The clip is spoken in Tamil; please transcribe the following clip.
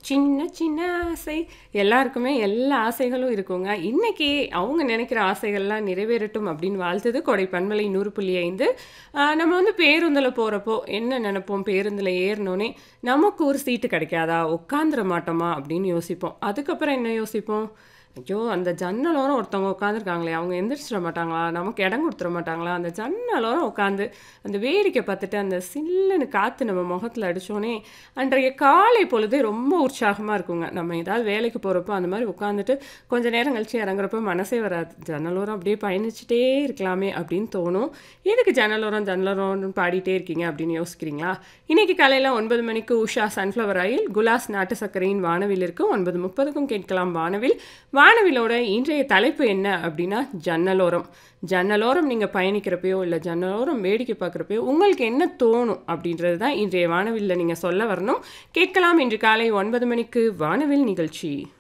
சின்ன சின்ன ஆசை எல்லாருக்குமே எல்லா ஆசைகளும் இருக்குங்க. இன்னைக்கு அவங்க நினைக்கிற ஆசைகள்லாம் நிறைவேறட்டும் அப்படின்னு வாழ்த்துது கொடை பண்பலை 100.5. ஆ நம்ம வந்து பேருந்துல போறப்போ என்ன நெனைப்போம்? பேருந்துல ஏறுனோனே, நமக்கு ஒரு சீட்டு கிடைக்காதா? உட்காந்துற மாட்டோமா? அப்படின்னு யோசிப்போம். அதுக்கப்புறம் என்ன யோசிப்போம்? ஐயோ! அந்த ஜன்னலோரம் ஒருத்தவங்க உட்காந்துருக்காங்களே, அவங்க எந்திரிச்சிட மாட்டாங்களா? நமக்கு இடம் குடுத்துற மாட்டாங்களா? அந்த ஜன்னலோரம் உட்காந்து, அந்த வேடிக்கை பார்த்துட்டு, அந்த சில்லுன்னு காத்து நம்ம முகத்துல அடிச்சோனே, அன்றைய காலை பொழுதே ரொம்ப உற்சாகமா இருக்குங்க. நம்ம ஏதாவது வேலைக்கு போறப்போ அந்த மாரி உட்காந்துட்டு, கொஞ்ச நேரம் கழிச்சு இறங்குறப்போ மனசே வராது. ஜன்னலோரம் அப்படியே பயணிச்சுட்டே இருக்கலாமே அப்படின்னு தோணும். எதுக்கு ஜன்னலோரம் ஜன்னலோரம்னு பாடிட்டே இருக்கீங்க அப்படின்னு யோசிக்கிறீங்களா? இன்னைக்கு காலையில 9 மணிக்கு உஷா சன்ஃப்ளவர் ஆயில், குலாஸ் நாட்டு சர்க்கரையின் வானவில் இருக்கு. 9:30க்கும் கேட்கலாம் வானவில். வானவிலோட இன்றைய தலைப்பு என்ன அப்படின்னா, ஜன்னலோரம். ஜன்னலோரம் நீங்க பயணிக்கிறப்பயோ, இல்ல ஜன்னலோரம் வேடிக்கை பார்க்குறப்பயோ, உங்களுக்கு என்ன தோணும்? அப்படின்றது தான் இன்றைய வானவில்ல நீங்க சொல்ல வரணும். கேட்கலாம் இன்று காலை 9 மணிக்கு வானவில் நிகழ்ச்சி.